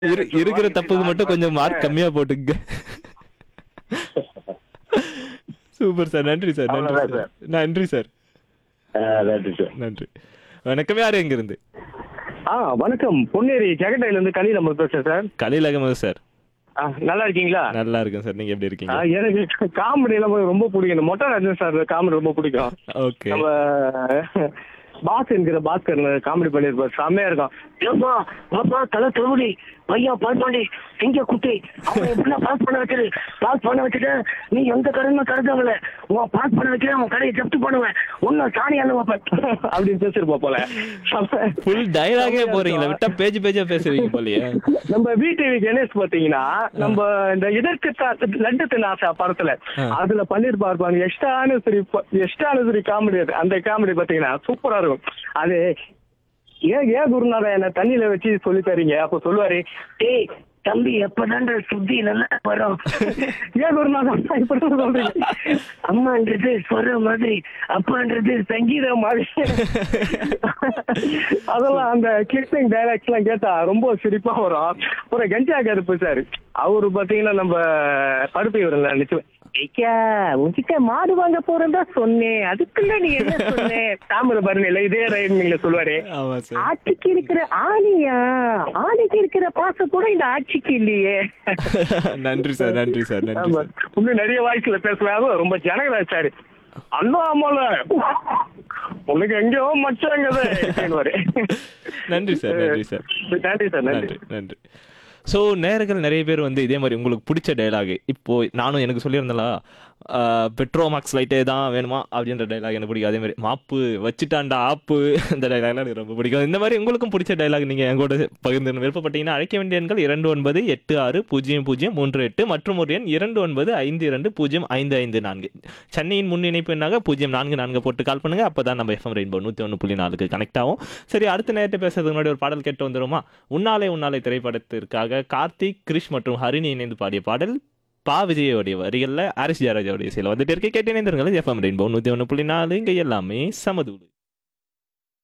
இரு- இருக்கிற தப்புக்கு மட்டும் கொஞ்சம் மார்க் கம்மியா போட்டுங்க சூப்பர் சார் நன்றி சார் நன்றி அவ்வளவுதான் சார் நன்றி சார் நன்றி சார் நன்றி வணக்கம் யார் எங்க இருந்து ஆ வணக்கம் பொன்னேரி ஜெகட்டையில இருந்து கலி நம்ம பேசுறேன் சார் கலையில் அகமது சார் ஆ, நல்லா இருக்கீங்களா நல்லா இருக்கேன் சார் நீங்க எப்படி ஆ, இருக்கீங்க எனக்கு காமெடி எல்லாம் ரொம்ப பிடிக்கும் இந்த மொட்டை ராஜன் சார் காமெடி ரொம்ப பிடிக்கும் ஓகே நம்ம பாஸ் என்கிற பாஸ்கர் காமெடி பண்ணிருப்பாரு செம்மையா இருக்கும் ஏப்பா பாப்பா தலை தொகுடி பையன் பாஸ் பண்ணி எங்க குட்டி அவன் எப்படின்னா பாஸ் பண்ண வச்சிரு பாஸ் பண்ண வச்சுட்டு நீ எந்த கடையுமே கருதாங்கல உன் பாஸ் பண்ண வைக்கிற உன் கடையை ஜப்தி பண்ணுவேன் உன்ன சாணி அண்ணன் வைப்பேன் அப்படின்னு பேசிருப்பா போல செம்ம. ஃபுல் டயலாகே போறீங்களா விட்டா பேஜ் பேஜா பேசுவீங்க போலயே நம்ம வீட்டு கணேஷ் பாத்தீங்கன்னா நம்ம இந்த இதற்கு லட்டு தினாசா படத்துல ஆ. அதுல பண்ணிருப்பாரு பாருங்க எஷ்டானுசரி எஷ்டானுசரி காமெடி அது அந்த காமெடி பாத்தீங்கன்னா சூப்பரா இருக்கும் அது ஏன் ஏன் குருநாதா என்ன தண்ணியில வச்சு சொல்லி தரீங்க அப்ப சொல்லுவாரு டேய் தம்பி எப்பதான்டா சுத்தி நல்லா வரும் ஏன் குருநாதா இப்படி சொல்றீங்க அம்மான்றது சொல்ற மாதிரி அப்பான்றது சங்கீதம் மாதிரி அதெல்லாம் அந்த கிளிப்பிங் டைலாக்ஸ் எல்லாம் கேட்டா ரொம்ப சிரிப்பா வரும் அப்புறம் கஞ்சா கருப்பு சார் அவரு பாத்தீங்கன்னா நம்ம பருப்பு இவரில் நிச்சயம் ஐயா உங்ககிட்ட மாடு வாங்க போறதா சொன்னேன் அதுக்குள்ள நீ என்ன சொன்ன தாமிர பரணில இதே ரைமிங்ல சொல்லுவாரு ஆமா சார் ஆட்சிக்கு இருக்கிற ஆணியா ஆணிக்கு இருக்கிற பாசம் கூட இந்த ஆட்சிக்கு இல்லையே நன்றி சார் நன்றி சார் நன்றி ஆமா. சார் இன்னும் நிறைய வாய்ஸ்ல பேசுறாரு ரொம்ப ஜனகராஜ் சார் அண்ணாமலை உனக்கு எங்கேயோ மச்சாங்கதே நன்றி சார் நன்றி சார் நன்றி சார் நன்றி நன்றி நன்றி ஸோ நேர்கள் நிறைய பேர் வந்து இதே மாதிரி உங்களுக்கு பிடிச்ச டைலாக் இப்போ நானும் எனக்கு சொல்லியிருந்தேன்ல பெட்ரோ மார்க்ஸ் லைட்டே தான் வேணுமா அப்படின்ற டைலாக் எனக்கு பிடிக்கும் அதே மாதிரி மாப்பு வச்சுட்டாண்டா ஆப்பு இந்த டைலாக்லாம் எனக்கு ரொம்ப பிடிக்கும் இந்த மாதிரி உங்களுக்கும் பிடிச்ச டைலாக் நீங்கள் எங்கூட பகிர்ந்து விருப்பப்பட்டீங்கன்னா அழைக்க வேண்டிய எண்கள் இரண்டு ஒன்பது எட்டு ஆறு பூஜ்ஜியம் பூஜ்ஜியம் மூன்று எட்டு மற்றும் ஒரு எண் இரண்டு ஒன்பது ஐந்து இரண்டு பூஜ்ஜியம் ஐந்து ஐந்து நான்கு சென்னையின் முன் இணைப்பு எண்ணாக பூஜ்ஜியம் நான்கு நான்கு போட்டு கால் பண்ணுங்க அப்போ தான் நம்ம எஃப்எம் ரெயின்போ நூற்றி ஒன்று புள்ளி நாலுக்கு கனெக்ட் ஆகும் சரி அடுத்த நேரத்தை பேசுறதுக்கு முன்னாடி ஒரு பாடல் கேட்டு வந்துருமா உன்னாலே உன்னாலே திரைப்படத்திற்காக கார்த்திக் கிரிஷ் மற்றும் ஹரிணி இணைந்து பாடிய பாடல் பா விஜயோடைய வரிகளில் ஆரிஸ் ஜெயராஜாவுடைய இசையில் வந்துட்டு இருக்க கேட்டு இணைந்திருங்கள் எஃப்எம் ரெயின்போ நூற்றி ஒன்று புள்ளி நாலு இங்கே எல்லாமே சமதூடு